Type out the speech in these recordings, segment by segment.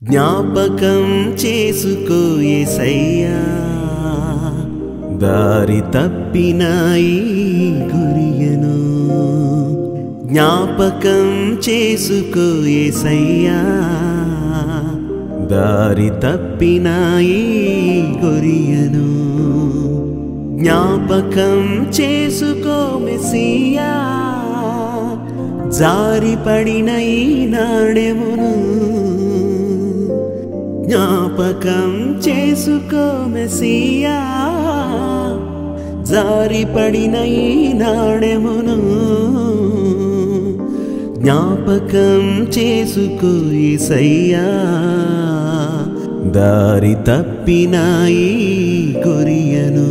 జ్ఞాపకం చేసుకో ఏసయ్యా దారి తప్పిన ఈ గురియను జ్ఞాపకం చేసుకో ఏసయ్యా దారి తప్పిన ఈ గురియను జ్ఞాపకం చేసుకో మెసియా జారిపడిన ఈ నాణెమును జ్ఞాపకం చేసుకో మెసియా జారిపడిన ఈ నాణెమును జ్ఞాపకం చేసుకో ఈసయ్యా దారి తప్పిన ఈ కొరియను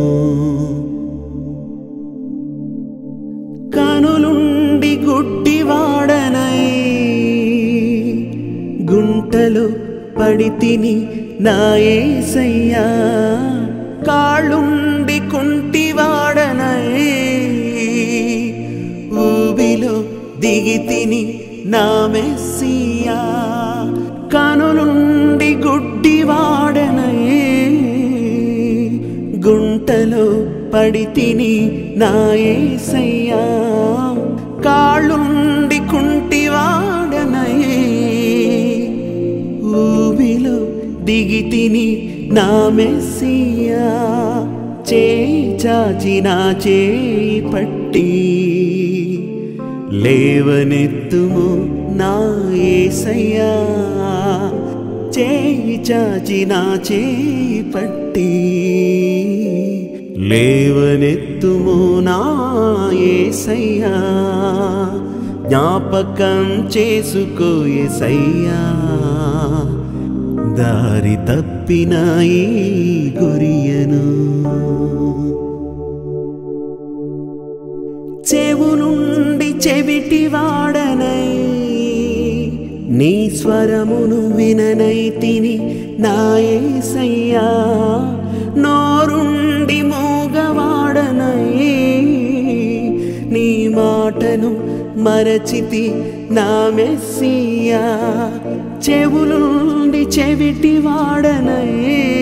కనులుండి గుడ్డివాడనై గుంటలో పడి తిని నాయసయ్యా కాళ్ళుండి కుంటివాడనై ఊబిలో దిగి తిని నా మెస్సియా కనులుండి గుడ్డివాడనై గుంటలో పడి తిని నా ఏసయ్యా కాళ్ళుండి కుంటివాడనై ఊబిలో దిగి తిని నా మెస్సియా చేయి చాచి నా చేయి పట్టి లేవనెత్తుము నా ఏసయ్యా చేయి చాచి నా చేయి పట్టి లేవనెత్తుము నా ఏసయ్యా జ్ఞాపకం చేసుకో ఏసయ్యా దారి తప్పిన ఈ గురియను చెవు నుండి చెవిటి వాడనై నీ స్వరమును విననై తిని నాయసయ్యా నోరుండి మూగవాడనై నీ మాటను మరచితి నా మెస్సియా చెవులుండి చెవిటి వాడనై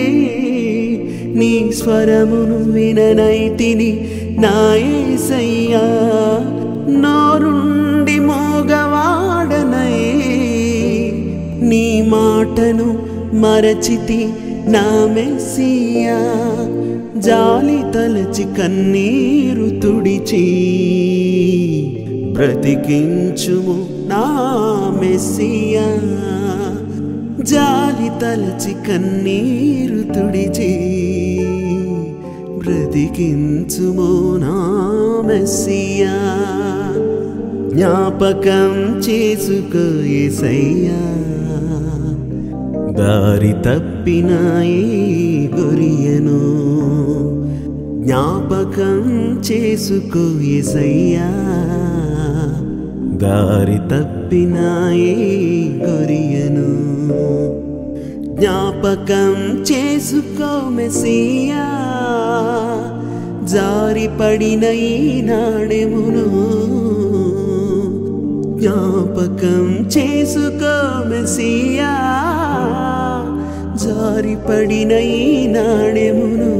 నీ స్వరమును విననై తిని నాయసయ్యా నోరుండి మోగవాడనై నీ మాటను మరచితి నా మెస్సియా జాలి తలచి కన్నీరు తుడిచి బ్రతికించుము నా మెస్సియా జాలి తలచి కన్నీరు తుడిచి బ్రతికించుము నా మెస్సియా జ్ఞాపకం చేసుకో ఏసయ్యా దారి తప్పిన ఈ గురియను జ్ఞాపకం చేసుకో ఏసయ్యా దారి తప్పిన ఈ గురియను జ్ఞాపకం చేసుకో మెసియా జారిపడిన ఈ నాడెమును జ్ఞాపకం చేసుకో మెసియా జారిపడిన ఈ నాడెమును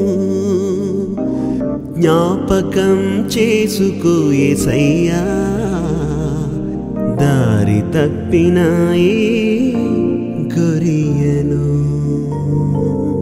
జ్ఞాపకం చేసుకో ఏసయ్యా దారి తప్పిన ఈ గొరియను